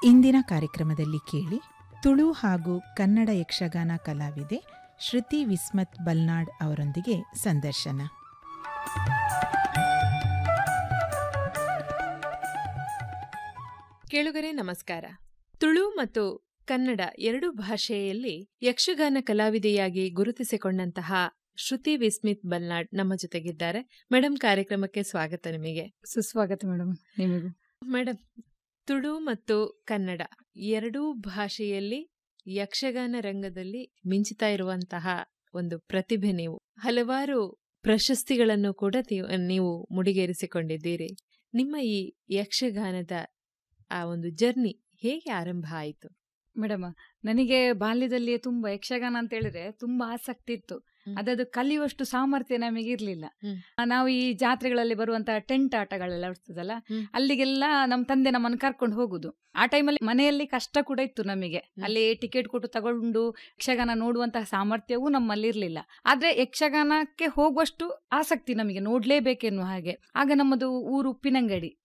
ಇಂದಿನ ಕಾರ್ಯಕ್ರಮದಲ್ಲಿ ಕೇಳಿ ತುಳು ಹಾಗೂ ಕನ್ನಡ ಯಕ್ಷಗಾನ ಕಲಾವಿದೆ ಶ್ರುತಿ ವಿಸ್ಮತ್ ಬಲ್ನಾಡ್ ಅವರೊಂದಿಗೆ ಸಂದರ್ಶನ ಕೇಳುಗರೆ ನಮಸ್ಕಾರ ತುಳು ಮತ್ತು ಕನ್ನಡ ಎರಡು ಭಾಷೆಯಲ್ಲಿ ಯಕ್ಷಗಾನ ಕಲಾವಿದೆಯಾಗಿ ಗುರುತಿಸಿಕೊಂಡಂತಹ ಶ್ರುತಿ ವಿಸ್ಮಿತ್ ಬಲ್ನಾಡ್ ನಮ್ಮ ಜೊತೆಗಿದ್ದಾರೆ ಮೇಡಮ್ ಕಾರ್ಯಕ್ರಮಕ್ಕೆ ಸ್ವಾಗತ ನಿಮಗೆ ಸುಸ್ವಾಗತ ಮೇಡಮ್ ನಿಮಗೂ ಮೇಡಮ್ ತುಳು ಮತ್ತು ಕನ್ನಡ ಎರಡೂ ಭಾಷೆಯಲ್ಲಿ ಯಕ್ಷಗಾನ ರಂಗದಲ್ಲಿ ಮಿಂಚುತ್ತಾ ಇರುವಂತಹ ಒಂದು ಪ್ರತಿಭೆ ನೀವು ಹಲವಾರು ಪ್ರಶಸ್ತಿಗಳನ್ನು ಕೂಡ ತಿ- ನೀವು ಮುಡಿಗೇರಿಸಿಕೊಂಡಿದ್ದೀರಿ ನಿಮ್ಮ ಈ ಯಕ್ಷಗಾನದ ಆ ಒಂದು ಜರ್ನಿ ಹೇಗೆ ಆರಂಭ ಆಯಿತು ಮೇಡಮ್ ನನಗೆ ಬಾಲ್ಯದಲ್ಲಿ ತುಂಬಾ ಯಕ್ಷಗಾನ ಅಂತ ಹೇಳಿದ್ರೆ ತುಂಬಾ ಆಸಕ್ತಿ ಇತ್ತು ಹ್ಮ್. ಅದದು ಕಲಿಯುವಷ್ಟು ಸಾಮರ್ಥ್ಯ ನಮಗೆ ಇರ್ಲಿಲ್ಲ ಹ್ಮ್. ಆ, ನಾವು ಈ ಜಾತ್ರೆಗಳಲ್ಲಿ ಬರುವಂತಹ ಟೆಂಟ್ ಆಟಗಳೆಲ್ಲ ಇರ್ತದಲ್ಲ ಹ್ಮ್. ಅಲ್ಲಿಗೆಲ್ಲ ನಮ್ಮ ತಂದೆ ನಮ್ಮನ್ನು ಕರ್ಕೊಂಡು ಹೋಗುದು ಆ ಟೈಮಲ್ಲಿ ಮನೆಯಲ್ಲಿ ಕಷ್ಟ ಕೂಡ ಇತ್ತು ನಮಗೆ ಹ್ಮ್. ಅಲ್ಲಿ ಟಿಕೆಟ್ ಕೊಟ್ಟು ತಗೊಂಡು ಯಕ್ಷಗಾನ ನೋಡುವಂತಹ ಸಾಮರ್ಥ್ಯವೂ ನಮ್ಮಲ್ಲಿ ಇರ್ಲಿಲ್ಲ ಆದ್ರೆ ಯಕ್ಷಗಾನಕ್ಕೆ ಹೋಗುವಷ್ಟು ಆಸಕ್ತಿ ನಮಗೆ ನೋಡ್ಲೇಬೇಕೆನ್ನುವ ಹಾಗೆ ಆಗ ನಮ್ಮದು ಊರು ಉಪ್ಪಿನಂಗಡಿ